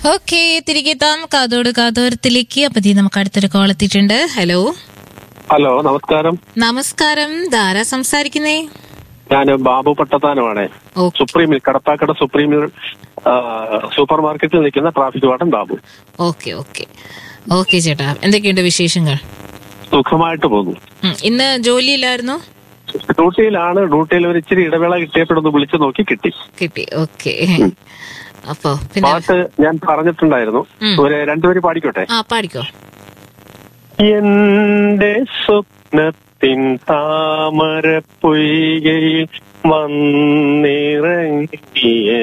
Okay തിരികെ എത്താം കാതോട് കാതോരത്തിലേക്ക് അപ്പൊ ദേ നമുക്ക് അടുത്തൊരു കോൾ എത്തിയിട്ടുണ്ട് ഹലോ ഹലോ നമസ്കാരം നമസ്കാരം ധാരാ സംസാരിക്കുന്നേ ഞാൻ ബാബു പട്ടത്താനമാണ് ഓക്കെ സുപ്രീമിൽ കടപ്പാക്കട സുപ്രീമിൽ ആ, സൂപ്പർ മാർക്കറ്റിൽ നിൽക്കുന്ന traffic warden Babu okay okay okay ചേട്ടാ എന്തൊക്കെയുണ്ട് വിശേഷങ്ങൾ സുഖമായിട്ട് പോകുന്നു ഉം, ഇന്ന് ജോലിയില്ലായിരുന്നു ഡ്യൂട്ടിയിലാണ് ഡ്യൂട്ടിയിൽ ഒരു ഇച്ചിരി ഇടവേള കിട്ടിയപ്പോഴൊന്ന് വിളിച്ചു നോക്കി കിട്ടി കിട്ടി ഓക്കെ അപ്പോ പിന്നെ പാട്ട് ഞാൻ പറഞ്ഞിട്ടുണ്ടായിരുന്നു ഉം. ഒരു രണ്ടുപേര് പാടിക്കോട്ടെ ആ പാടിക്കോ എന്റെ സ്വപ്നത്തിൻ താമര പൊയ്കയിൽ വന്നിറങ്ങിയ